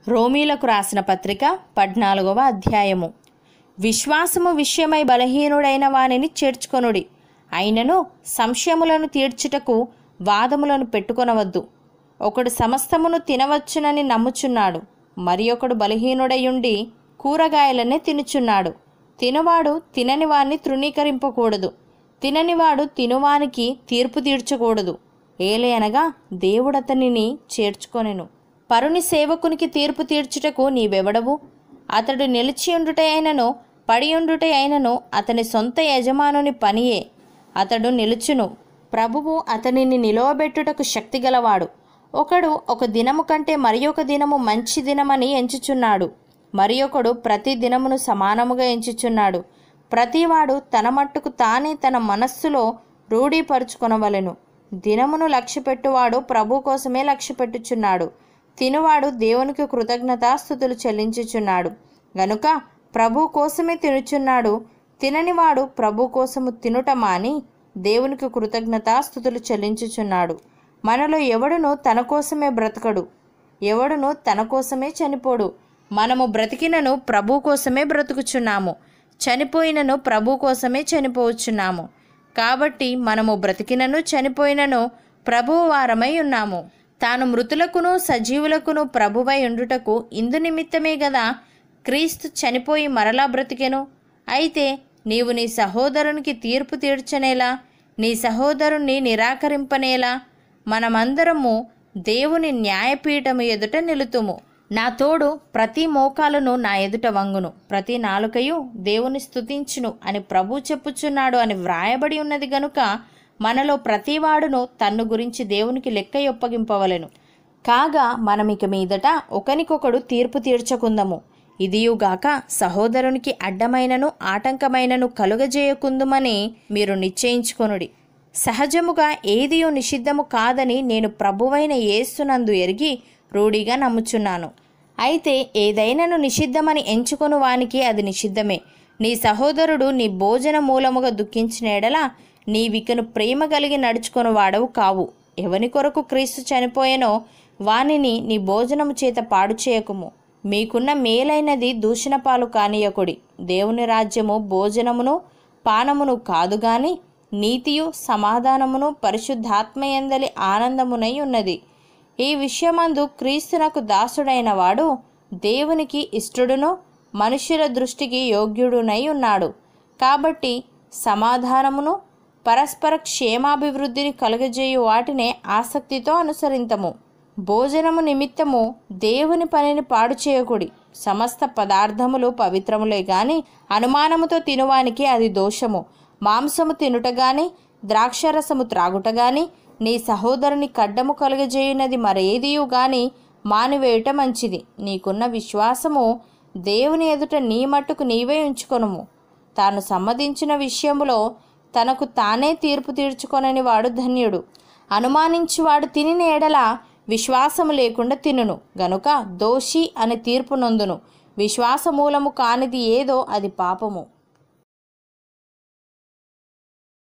రోమీలకు రాసిన పత్రిక పద్నాలుగవ అధ్యాయము విశ్వాసము విషయమై బలహీనుడైన వానిని చేర్చుకొనుడి అయినను సంశయములను తీర్చుటకు వాదములను పెట్టుకొనవద్దు ఒకడు సమస్తమును తినవచ్చునని నమ్ముచున్నాడు మరి ఒకడు బలహీనుడయుండి కూరగాయలనే తినుచున్నాడు తినవాడు తినని వాణ్ణి తృణీకరింపకూడదు తిననివాడు తినువానికి తీర్పు తీర్చకూడదు ఏలయనగా దేవుడతనిని చేర్చుకొనెను పరుని సేవకునికి తీర్పు తీర్చుటకు నీవెవడవు అతడు నిలిచియుండుట అయినను పడియుండుట అయినను అతని సొంత యజమానుని పనియే అతడు నిలుచును ప్రభువు అతనిని నిలవబెట్టుటకు శక్తి గలవాడు ఒకడు ఒక దినము కంటే మరి ఒక దినము మంచి దినమని ఎంచుచున్నాడు మరి ఒకడు ప్రతి దినమును సమానముగా ఎంచుచున్నాడు ప్రతివాడు తన మట్టుకు తానే తన మనస్సులో రూఢీపరుచుకొనవలెను దినమును లక్ష్యపెట్టువాడు ప్రభు కోసమే లక్ష్యపెట్టుచున్నాడు తినువాడు దేవునికి కృతజ్ఞతాస్థుతులు చెల్లించుచున్నాడు గనుక ప్రభు కోసమే తినుచున్నాడు తిననివాడు ప్రభు కోసము తినుట మాని దేవునికి కృతజ్ఞతాస్థుతులు చెల్లించుచున్నాడు మనలో ఎవడును తన కోసమే బ్రతకడు ఎవడును తన కోసమే చనిపోడు మనము బ్రతికినను ప్రభు కోసమే బ్రతుకుచున్నాము చనిపోయినను ప్రభు కోసమే చనిపోవచ్చున్నాము కాబట్టి మనము బ్రతికినను చనిపోయినను ప్రభువు వారమై ఉన్నాము తాను మృతులకును సజీవులకును ప్రభువై ఉండుటకు ఇందు నిమిత్తమే గదా క్రీస్తు చనిపోయి మరలా బ్రతికెను అయితే నీవు నీ సహోదరునికి తీర్పు తీర్చనేలా నీ సహోదరుణ్ణి నిరాకరింపనేలా మనమందరము దేవుని న్యాయపీఠము ఎదుట నిలుతుము నా తోడు ప్రతి మోకాలును నా ఎదుట వంగును ప్రతి నాలుకయు దేవుని స్తుతించును అని ప్రభు చెప్పుచున్నాడు అని వ్రాయబడి ఉన్నది గనుక మనలో ప్రతివాడును తన్ను గురించి దేవునికి లెక్క ఒప్పగింపవలెను కాగా మనమిక మీదట ఒకనికొకడు తీర్పు తీర్చకుందము ఇదియుగాక సహోదరునికి అడ్డమైనను ఆటంకమైనను కలుగజేయకుందుమని మీరు నిశ్చయించుకొనుడి సహజముగా ఏదియో నిషిద్ధము కాదని నేను ప్రభువైన యేసునందు ఎరిగి రూఢిగా నమ్ముచున్నాను అయితే ఏదైనను నిషిద్ధమని ఎంచుకొను వానికి అది నిషిద్ధమే నీ సహోదరుడు నీ భోజన మూలముగా దుఃఖించిన ఎడల నీవికను ప్రేమ కలిగి నడుచుకొని వాడవు కావు ఎవని కొరకు క్రీస్తు చనిపోయెనో వానిని నీ భోజనము చేత పాడు చేయకుము మీకున్న మేలైనది దూషణ పాలు కానీయకుడి దేవుని రాజ్యము భోజనమును పానమును కాదు గాని నీతియు సమాధానమును పరిశుద్ధాత్మయందలి ఆనందమునై ఉన్నది ఈ విషయమందు క్రీస్తునకు దాసుడైన వాడు దేవునికి ఇష్టడును మనుష్యుల దృష్టికి యోగ్యుడునై ఉన్నాడు కాబట్టి సమాధానమును పరస్పర క్షేమాభివృద్ధిని కలుగజేయు వాటినే ఆసక్తితో అనుసరింతము భోజనము నిమిత్తము దేవుని పనిని పాడు చేయకుడి సమస్త పదార్థములు పవిత్రములే గాని అనుమానముతో తినువానికి అది దోషము మాంసము తినుట గాని ద్రాక్షరసము త్రాగుట గాని నీ సహోదరుని కడ్డము కలుగజేయునది మరేదియు గాని మానివేయుట మంచిది నీకున్న విశ్వాసము దేవుని ఎదుట నీ మట్టుకు నీవే ఉంచుకొనుము తాను సమ్మతించిన విషయములో తనకు తానే తీర్పు తీర్చుకొనని వాడు ధన్యుడు అనుమానించువాడు తినిన ఎడల విశ్వాసము లేకుండా తినును గనుక దోషి అని తీర్పు నొందును విశ్వాసమూలము కానిది ఏదో అది పాపము